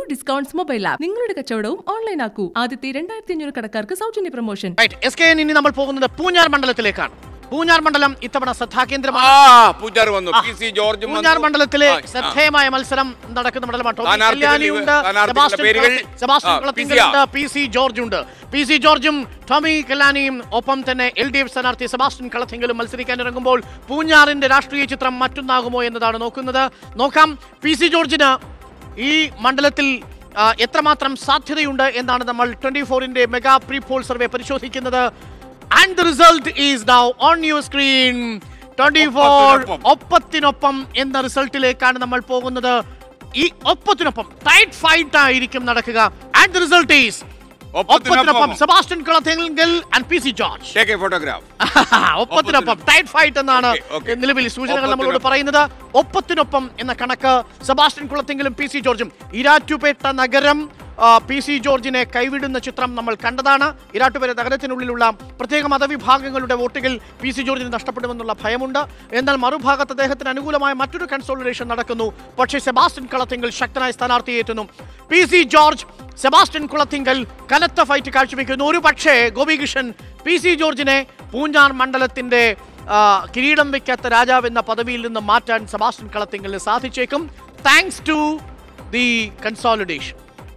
Discounts mobile app നിങ്ങളുടെ കച്ചവടവും online ആക്കൂ ആദ്യത്തെ രണ്ടായിരത്തി അഞ്ഞൂറ് കടക്കാർക്ക് സൗജന്യ promotion right S K N ഇനി നമ്മൾ പോകുന്നത് പൂഞ്ഞാർ മണ്ഡലത്തിലേക്കാണ് പൂഞ്ഞാർ മണ്ഡലം ഇത്തവണ ആ ശ്രദ്ധാകേന്ദ്രമാണ് പൂജാർ വന്നു പി സി ജോർജും പൂഞ്ഞാർ വന്നു. മണ്ഡലത്തിലെ ആ, ആ. ശ്രദ്ധേയമായ മത്സരം നടക്കുന്ന മണ്ഡലമാണ് ടോമി സ്ഥാനാർത്ഥികൾ കല്യാണിയുണ്ട്, ഇവ- സ്ഥാനാർത്ഥികളുടെ സെബാസ്റ്റ്യൻ പേരുകൾ. കുളത്തി- സെബാസ്റ്റ്യൻ ആ, കുളത്തിങ്കലുണ്ട്, പി സി ജോർജ് ഉണ്ട് പി സി ജോർജും ടോമി കല്ലാനിയും ഒപ്പം തന്നെ എൽ ഡി എഫ് സ്ഥാനാർത്ഥി സെബാസ്റ്റ്യൻ കളത്തിങ്കലും മത്സരിക്കാൻ ഇറങ്ങുമ്പോൾ പൂഞ്ഞാറിന്റെ രാഷ്ട്രീയ ചിത്രം മറ്റൊന്നാകുമോ എന്നതാണ് നോക്കുന്നത് നോക്കാം പി സി ജോർജിന് ഈ മണ്ഡലത്തിൽ ആ, എത്രമാത്രം സാധ്യതയുണ്ട് എന്നാണ് നമ്മൾ ട്വന്റി ഫോറിന്റെ മെഗാ പ്രീ പോൾ സർവേ പരിശോധിക്കുന്നത് and the result is now on your screen twenty four ഒപ്പത്തിനൊപ്പം. ഒപ്പത്തിനൊപ്പം എന്ന റിസൾട്ടിലേക്കാണ് നമ്മൾ പോകുന്നത് ഈ ഒപ്പത്തിനൊപ്പം ടൈറ്റ് ഫൈറ്റ് ആയിരിക്കും നടക്കുക ആൻഡ് ദ റിസൾട്ട് ഈസ് ഒപ്പത്തിനൊപ്പം ഒപ്പത്തിനൊപ്പം. Sebastian Kalathingal and P C George take a photograph ഒപ്പത്തിനൊപ്പം ടൈറ്റ് ഫൈറ്റ് എന്നാണ് Okay, okay. നിലവിൽ സൂചനകൾ നമ്മളോട് ഒപ്പത്തിനൊപ്പം. പറയുന്നത് ഒപ്പത്തിനൊപ്പം എന്ന കണക്ക് സെബാസ്റ്റ്യൻ കുളത്തെങ്കിലും പി സി ജോർജും ഇരാറ്റുപേട്ട നഗരം ആ, പി സി ജോർജിനെ കൈവിടുന്ന ചിത്രം നമ്മൾ കണ്ടതാണ് ഇരാട്ടുപേട്ട നഗരത്തിനുള്ളിലുള്ള പ്രത്യേക മതവിഭാഗങ്ങളുടെ വോട്ടുകൾ പി സി ജോർജിന് നഷ്ടപ്പെടുമെന്നുള്ള ഭയമുണ്ട് എന്നാൽ മറുഭാഗത്ത് അദ്ദേഹത്തിന് അനുകൂലമായ മറ്റൊരു കൺസോളിഡേഷൻ നടക്കുന്നു പക്ഷേ സെബാസ്റ്റ്യൻ കളത്തിങ്കൽ ശക്തനായ സ്ഥാനാർത്ഥിയെ എത്തുന്നു പി സി ജോർജ് സെബാസ്റ്റ്യൻ കുളത്തിങ്കൽ കനത്ത ഫൈറ്റ് കാഴ്ചവെക്കുന്നു ഒരു പക്ഷേ ഗോപികൃഷ്ണൻ പി സി ജോർജിനെ പൂഞ്ഞാർ മണ്ഡലത്തിന്റെ ആ, കിരീടം വെക്കാത്ത രാജാവ് എന്ന പദവിയിൽ നിന്ന് മാറ്റാൻ സെബാസ്റ്റ്യൻ കളത്തിങ്കലിന് സാധിച്ചേക്കും താങ്ക്സ് ടു ദി കൺസോളിഡേഷൻ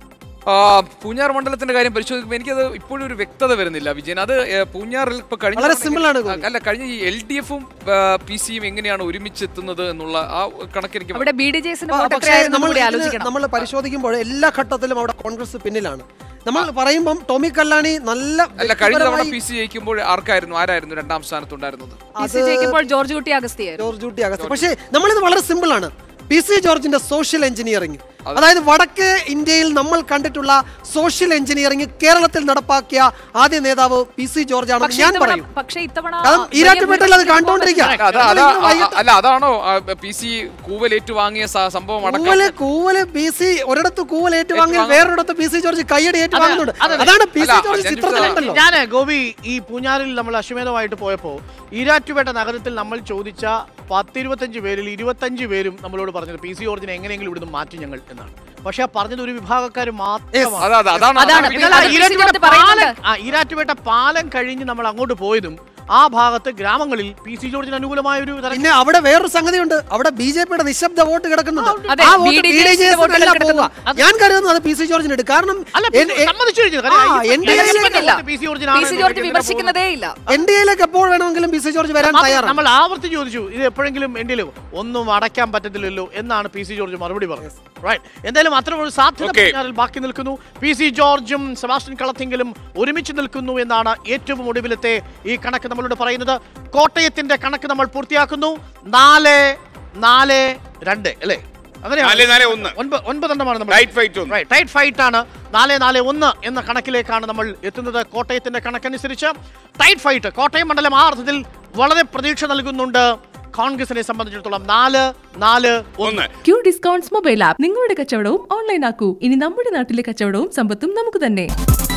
ആ, പൂഞ്ഞാർ മണ്ഡലത്തിന്റെ കാര്യം പരിശോധിക്കുമ്പോൾ എനിക്കത് ഇപ്പോഴും ഒരു വ്യക്തത വരുന്നില്ല വിജയൻ അത് ഏ, പൂഞ്ഞാറിൽ ഇപ്പൊ കഴിഞ്ഞ വളരെ തവണ simple ആണ് എങ്ങനെ- ഗോപി. അല്ല കഴിഞ്ഞ ഈ എൽ ഡി എഫും പി സിയും എങ്ങനെയാണ് ഒരുമിച്ച് എത്തുന്നത് എന്നുള്ള ആ കണക്കെനിക്ക് അവിടെ ബി ഡി ജെസിന്റെ പ- വോട്ട് പക്ഷേ എത്രയായിരുന്നു നമ്മൾ കൂടി ഇതിന് ആലോചിക്കണം നമ്മൾ പരിശോധിക്കുമ്പോൾ എല്ലാ ഘട്ടത്തിലും അവിടെ കോൺഗ്രസ് പിന്നിലാണ് നമ്മൾ പറയുമ്പം ടോമി കല്ലാണി നല്ല അല്ല കഴിഞ്ഞ തവണ വ്യക്തിപരമായി പി സി ജയിക്കുമ്പോൾ ആർക്കായിരുന്നു ആരായിരുന്നു രണ്ടാം സ്ഥാനത്തുണ്ടായിരുന്നത് പി സി ജയിക്കുമ്പോൾ ജോർജ് കുട്ടി അഗസ്തിയായിരുന്നു ജോർജ് കുട്ടി അഗസ്ത്യ പക്ഷേ നമ്മളിത് വളരെ സിമ്പിൾ ആണ് പി സി ജോർജിന്റെ സോഷ്യൽ എഞ്ചിനീയറിംഗ് അതായത് വടക്കേ ഇന്ത്യയിൽ നമ്മൾ കണ്ടിട്ടുള്ള സോഷ്യൽ എഞ്ചിനീയറിംഗ് കേരളത്തിൽ നടപ്പാക്കിയ ആദ്യ നേതാവ് പി സി ജോർജ് ആണെന്ന് പക്ഷേ ഞാൻ ഇത്തവണ പറയും പക്ഷേ ഇത്തവണ കാരണം ഈരാറ്റുപേട്ടയിൽ അത് കണ്ടോണ്ടിരിക്കുക അല്ല, അതാ- അതാ- ആ- അല്ല അതാണോ പി സി കൂവലേറ്റു വാങ്ങിയ സ- സംഭവം അടക്കം കൂവല് കൂവല് പി സി ഒരിടത്ത് കൂവൽ ഏറ്റുവാങ്ങി ഏറ്റുവാങ്ങും. വേറൊരിടത്ത് പി സി ജോർജ് കയ്യടി ഏറ്റുവാങ്ങുന്നുണ്ട് അതെ, അതെ. അതാണ് പി സി അല്ല, ജോർജ് ഞാൻ ചിത്രത്തിലുണ്ടല്ലോ ഞാൻ ഗോപി ഈ പൂഞ്ഞാറിൽ നമ്മൾ അശ്വമേധമായിട്ട് പോയപ്പോൾ ഈരാറ്റുപേട്ട നഗരത്തിൽ നമ്മൾ ചോദിച്ച പത്തിരുപത്തഞ്ച് പേരിൽ ഇരുപത്തഞ്ച് പേരും നമ്മളോട് പറഞ്ഞത് പി സി ജോർജിനെ എങ്ങനെയെങ്കിലും ഇവിടുന്ന് മാറ്റി ഞങ്ങൾ എന്നാണ് പക്ഷെ ആ പറഞ്ഞത് ഒരു വിഭാഗക്കാർ മാത്രമാണ് അതാ അതാ- അതാണ് അതാണ്. അതാണ് എന്നാൽ ആ അത് പി സി ഈരാറ്റുപേട്ട ജോർജ് പറയുന്നുണ്ട്. പാലം- ആ ഈരാറ്റുപേട്ട പാലം കഴിഞ്ഞ് നമ്മൾ അങ്ങോട്ട് പോയതും ആ ഭാഗത്ത് ഗ്രാമങ്ങളിൽ പി സി ജോർജിന് അനുകൂലമായ ഒരു തരം പിന്നെ അവിടെ വേറൊരു സംഗതിയുണ്ട് അവിടെ ബി ജെ പിയുടെ നിശബ്ദ വോട്ട് കിടക്കുന്നുണ്ട് അതെ, ആ vote BDJS B D J S വോട്ടുകൾ അല്ല കിടക്കുന്നു. പോവുക. ഞാൻ കരുതുന്നത് അത് പി സി ജോർജിന് എടുക്കും കാരണം അല്ല എൻ- എ- സമ്മതിച്ചു കഴിഞ്ഞു ആ, എൻ ഡി എയിലേക്ക് വിമർശിക്കുന്നില്ല. പി സി പി ജോർജിനാണ് സി ജോർജ് വിമർശിക്കുന്നതേ ഇല്ല എൻ ഡി എയിലേക്ക് എപ്പോൾ വേണമെങ്കിലും പി സി ജോർജ് വരാൻ മാത്രം തയ്യാറാണ് നമ്മൾ ആവർത്തി ചോദിച്ചു ഇത് എപ്പോഴെങ്കിലും എന്റെ ഒന്നും അടയ്ക്കാൻ പറ്റത്തില്ലല്ലോ എന്നാണ് പി സി ജോർജ് മറുപടി പറഞ്ഞത് റൈറ്റ് എന്തായാലും അത്തരം ഒരു സാധ്യത Okay. പൂഞ്ഞാറിൽ ബാക്കി നിൽക്കുന്നു പി സി ജോർജും സെബാസ്റ്റ്യൻ കളത്തിങ്കിലും ഒരുമിച്ച് നിൽക്കുന്നു എന്നാണ് ഏറ്റവും ഒടുവിലത്തെ ഈ കണക്ക് നമ്മളോട് പറയുന്നത് കോട്ടയത്തിന്റെ കണക്ക് നമ്മൾ പൂർത്തിയാക്കുന്നു നാല് നാല് രണ്ട് അല്ലേ നാല് നാല് ഒന്ന്. ഒൻപത് ഒൻപതെണ്ണമാണ് നമ്മൾ Tight fight ഒന്ന്. Right, tight fight ആണ് നാല് നാല് ഒന്ന് എന്ന കണക്കിലേക്കാണ് നമ്മൾ എത്തുന്നത് കോട്ടയത്തിന്റെ കണക്കനുസരിച്ച് ടൈറ്റ് ഫൈറ്റ് കോട്ടയം മണ്ഡലം ആ അർത്ഥത്തിൽ വളരെ പ്രതീക്ഷ നൽകുന്നുണ്ട് കോൺഗ്രസിനെ സംബന്ധിച്ചിടത്തോളം നാല് നാല് ഒന്ന് ഒന്ന് ക്യൂ ഡിസ്കൗണ്ട്സ് മൊബൈൽ ആപ്പ് നിങ്ങളുടെ കച്ചവടവും ഓൺലൈൻ ആക്കൂ ഇനി നമ്മുടെ നാട്ടിലെ കച്ചവടവും സമ്പത്തും നമുക്ക് തന്നെ